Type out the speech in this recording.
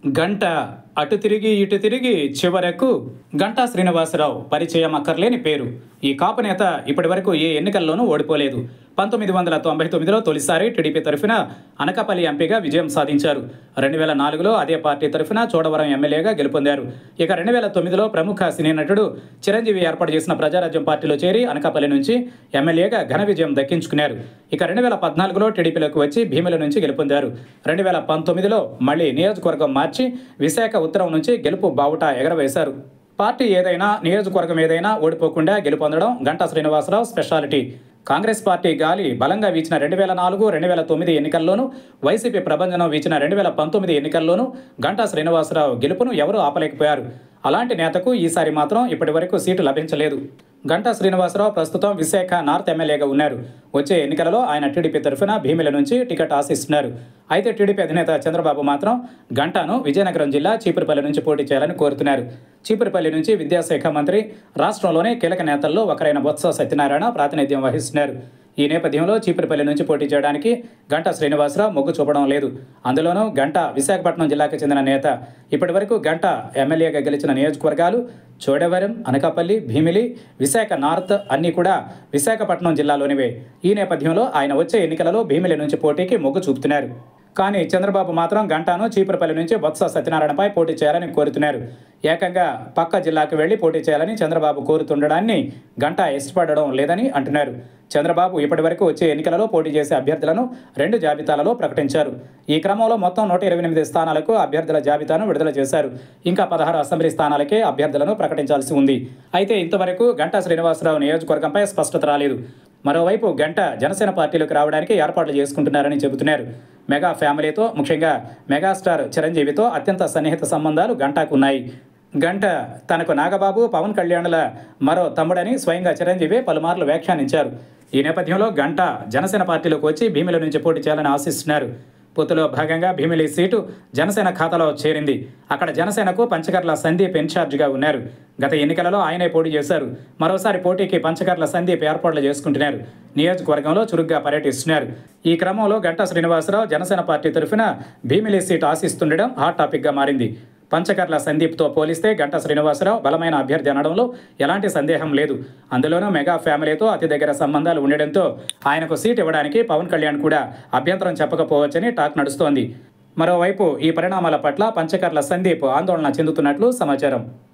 గంట అటు తిరిగి ఇటు తిరిగి చివరకు గంటా శ్రీనివాసరావు పరిచయం అక్కర్లేని పేరు ఈ కాపు నేత ఇప్పటి వరకు ఏ ఎన్నికల్లోనూ ఓడిపోలేదు పంతొమ్మిది వందల తొంభై తొమ్మిదిలో తొలిసారి టీడీపీ తరఫున అనకాపల్లి ఎంపీగా విజయం సాధించారు రెండు వేల నాలుగులో అదే పార్టీ తరఫున చోడవరం ఎమ్మెల్యేగా గెలుపొందారు ఇక రెండు వేల తొమ్మిదిలో ప్రముఖ సినీ నటుడు చిరంజీవి ఏర్పాటు చేసిన ప్రజారాజ్యం పార్టీలో చేరి అనకాపల్లి నుంచి ఎమ్మెల్యేగా ఘన విజయం దక్కించుకున్నారు ఇక రెండు వేల పద్నాలుగులో టీడీపీలోకి వచ్చి భీముల నుంచి గెలుపొందారు రెండు వేల పంతొమ్మిదిలో మళ్ళీ నియోజకవర్గం మార్చి విశాఖ ఉత్తరం నుంచి గెలుపు బావుట ఎగరవేశారు పార్టీ ఏదైనా నియోజకవర్గం ఏదైనా ఓడిపోకుండా గెలుపొందడం గంటా శ్రీనివాసరావు స్పెషాలిటీ కాంగ్రెస్ పార్టీ గాలి బలంగా వీచిన రెండు వేల నాలుగు రెండు వేల తొమ్మిది ఎన్నికల్లోనూ వైసీపీ ప్రభంజనం వీచిన రెండు వేల పంతొమ్మిది ఎన్నికల్లోనూ గంటా శ్రీనివాసరావు గెలుపును ఎవరూ ఆపలేకపోయారు అలాంటి నేతకు ఈసారి మాత్రం ఇప్పటి వరకు సీటు లభించలేదు గంటా శ్రీనివాసరావు ప్రస్తుతం విశాఖ నార్త్ ఎమ్మెల్యేగా ఉన్నారు వచ్చే ఎన్నికలలో ఆయన టీడీపీ తరఫున భీమిల నుంచి టికెట్ ఆశిస్తున్నారు అయితే టీడీపీ అధినేత చంద్రబాబు మాత్రం గంటాను విజయనగరం జిల్లా చీపురుపల్లి నుంచి పోటీ చేయాలని కోరుతున్నారు చీపురుపల్లి నుంచి విద్యాశాఖ మంత్రి రాష్ట్రంలోనే కీలక నేతల్లో ఒకరైన బొత్స సత్యనారాయణ ప్రాతినిధ్యం వహిస్తున్నారు ఈ నేపథ్యంలో చీపురుపల్లి నుంచి పోటీ చేయడానికి గంటా శ్రీనివాసరావు మొగ్గు చూపడం లేదు అందులోనూ గంట విశాఖపట్నం జిల్లాకు చెందిన నేత ఇప్పటి వరకు గంట ఎమ్మెల్యేగా గెలిచిన నియోజకవర్గాలు చోడవరం అనకాపల్లి భీమిలి విశాఖ నార్త్ అన్నీ కూడా విశాఖపట్నం జిల్లాలోనివే ఈ నేపథ్యంలో ఆయన వచ్చే ఎన్నికలలో భీమిలి నుంచి పోటీకి మొగ్గు చూపుతున్నారు కానీ చంద్రబాబు మాత్రం గంటాను చీపురపల్లి నుంచి బొత్స సత్యనారాయణపై పోటీ చేయాలని కోరుతున్నారు ఏకంగా పక్క జిల్లాకు వెళ్లి పోటీ చేయాలని చంద్రబాబు కోరుతుండడాన్ని గంటా ఇష్టపడడం లేదని అంటున్నారు చంద్రబాబు ఇప్పటి వరకు వచ్చే ఎన్నికలలో పోటీ చేసే అభ్యర్థులను రెండు జాబితాలలో ప్రకటించారు ఈ క్రమంలో మొత్తం నూట ఇరవై ఎనిమిది స్థానాలకు అభ్యర్థుల జాబితాను విడుదల చేశారు ఇంకా పదహారు అసెంబ్లీ స్థానాలకే అభ్యర్థులను ప్రకటించాల్సి ఉంది అయితే ఇంతవరకు గంటా శ్రీనివాసరావు నియోజకవర్గంపై స్పష్టత రాలేదు మరోవైపు గంట జనసేన పార్టీలోకి రావడానికి ఏర్పాట్లు చేసుకుంటున్నారని చెబుతున్నారు మెగా ఫ్యామిలీతో ముఖ్యంగా మెగాస్టార్ చిరంజీవితో అత్యంత సన్నిహిత సంబంధాలు గంటాకు ఉన్నాయి గంట తనకు నాగబాబు పవన్ కళ్యాణ్ల మరో తమ్ముడని స్వయంగా చిరంజీవి పలుమార్లు వ్యాఖ్యానించారు ఈ నేపథ్యంలో గంట జనసేన పార్టీలోకి వచ్చి భీమిల నుంచి పోటీ చేయాలని ఆశిస్తున్నారు పొత్తులో భాగంగా భీమిలి సీటు జనసేన ఖాతాలో చేరింది అక్కడ జనసేనకు పంచకర్ల సందీప్ ఇన్ఛార్జిగా ఉన్నారు గత ఎన్నికలలో ఆయనే పోటీ చేశారు మరోసారి పోటీకి పంచకర్ల సందీప్ ఏర్పాట్లు చేసుకుంటున్నారు నియోజకవర్గంలో చురుగ్గా పర్యటిస్తున్నారు ఈ క్రమంలో గంటా శ్రీనివాసరావు జనసేన పార్టీ తరఫున భీమిలి సీటు ఆశిస్తుండడం హాట్ టాపిక్గా మారింది పంచకర్ల సందీప్తో పోలిస్తే గంటా శ్రీనివాసరావు బలమైన అభ్యర్థి అనడంలో ఎలాంటి సందేహం లేదు అందులోనూ మెగా ఫ్యామిలీతో అతి దగ్గర సంబంధాలు ఉండడంతో ఆయనకు సీట్ ఇవ్వడానికి పవన్ కళ్యాణ్ కూడా అభ్యంతరం చెప్పకపోవచ్చని టాక్ నడుస్తోంది మరోవైపు ఈ పరిణామాల పట్ల పంచకర్ల సందీప్ ఆందోళన చెందుతున్నట్లు సమాచారం